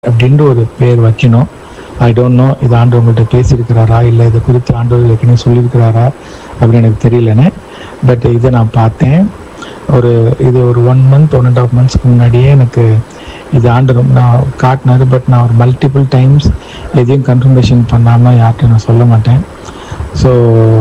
அப்படின்ற ஒரு பேர் வைக்கணும் ஐ டோன்ட் நோ இது ஆண்டு உங்கள்கிட்ட பேசியிருக்கிறாரா இல்லை இது குறித்து ஆண்டவர் ஏற்கனவே சொல்லியிருக்கிறாரா அப்படின்னு எனக்கு தெரியலன்னு பட் இதை நான் பார்த்தேன் ஒரு இது ஒரு one month one and half மந்த்ஸ்க்கு முன்னாடியே எனக்கு இது ஆண்டு ரொம்ப நான் காட்டினாரு பட் நான் ஒரு மல்டிபிள் டைம்ஸ் எதையும் கன்ஃபர்மேஷன் பண்ணாமல் யார்கிட்டையும் நான் சொல்ல மாட்டேன் so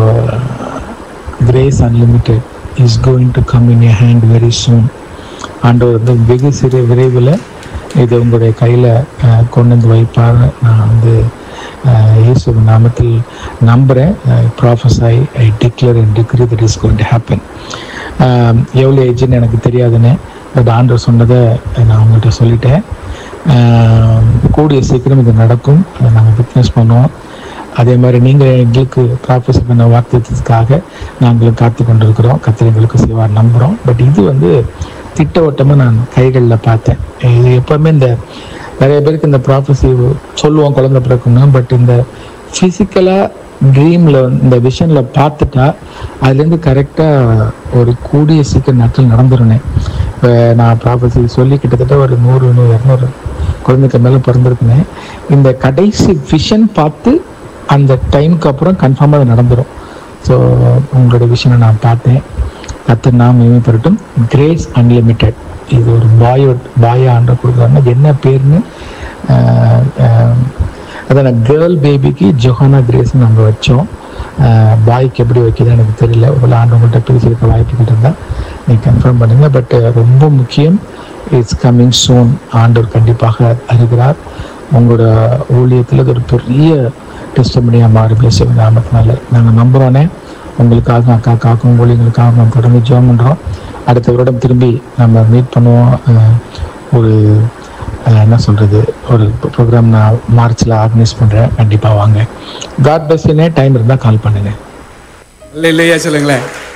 grace unlimited is going to come in a hand very soon ஆண்டவர் வந்து வெகு சிறு விரைவில் இது உங்களுடைய கையில் கொண்டு வந்து வைப்பார் நான் வந்து அஹ், இயேசு நாமத்தில் நம்புகிறேன் prophesy I declare and decree that is going to happen எவ்வளோ ஏஜ்னு எனக்கு தெரியாதுன்னு பட் ஆண்டவர் சொன்னதை நான் உங்கள்கிட்ட சொல்லிட்டேன் அஹ், கூடிய சீக்கிரம் இது நடக்கும் அதை நாங்கள் விட்னஸ் பண்ணுவோம் அதே மாதிரி நீங்கள் எங்களுக்கு ப்ராஃபஸ் பண்ண வாக்குத்தத்துக்காக நாங்களும் காத்து கொண்டிருக்கிறோம் கத்தர் எங்களுக்கு செய்வார் நம்புகிறோம் பட் இது வந்து திட்டவட்டமாக நான் கைகளில் பார்த்தேன் இது எப்போவுமே இந்த நிறைய பேருக்கு இந்த ப்ராஃபஸி சொல்லுவோம் குழந்தை பிறக்கும்னா பட் இந்த ஃபிசிக்கலாக ட்ரீமில் இந்த விஷனில் பார்த்துட்டா அதுலேருந்து கரெக்டாக ஒரு கூடிய சீக்கிரம் நாட்கள் நடந்துருனேன் இப்போ நான் ப்ராஃபஸி சொல்லி கிட்டத்தட்ட ஒரு நூறு நூறு இரநூறு குழந்தைக்கு மேலே பிறந்திருக்குனேன் இந்த கடைசி விஷன் பார்த்து அந்த டைமுக்கு அப்புறம் கன்ஃபார்மாக அது நடந்துடும் ஸோ உங்களோட விஷனை நான் பார்த்தேன் கத்த நாம் மேம்படட்டும் கிரேஸ் அன்லிமிட்டெட் இது ஒரு பாயோ பாயா ஆண்ட கொடுக்குறாங்க என்ன பேர்னு ஆஹ், ஆஹ், அதான் கேர்ள் பேபிக்கு ஜொஹானா கிரேஸ் நம்ம வச்சோம் பாய்க்கு எப்படி வைக்கிறது எனக்கு தெரியல ஒரு ஆண்டு உங்கள்கிட்ட பேசியிருக்க வாய்ப்புகள் இருந்தால் நீங்கள் கன்ஃபார்ம் பண்ணுங்க பட் ரொம்ப முக்கியம் இட்ஸ் கம்மிங் சூன் ஆண்டவர் கண்டிப்பாக அறிகிறார் உங்களோட ஊழியத்தில் இது ஒரு பெரிய டெஸ்டமனியாக மாறி பேச நாமத்தினால நாங்கள் நம்புகிறோன்னே உங்களுக்காக அக்காக்காக்கும் ஊழியங்களுக்காக நம்ம தொடர்ந்து ஜெபம் பண்ணுறோம் அடுத்த வருடம் திரும்பி நம்ம மீட் பண்ணுவோம் அஹ், ஒரு அஹ், என்ன சொல்கிறது ஒரு ப்ரோக்ராம் நான் மார்ச்சில் ஆர்கனைஸ் பண்ணுறேன் கண்டிப்பாக வாங்க காட் பஸ்னே டைம் இருந்தால் கால் பண்ணுங்கள் இல்லை இல்லையா சொல்லுங்களேன்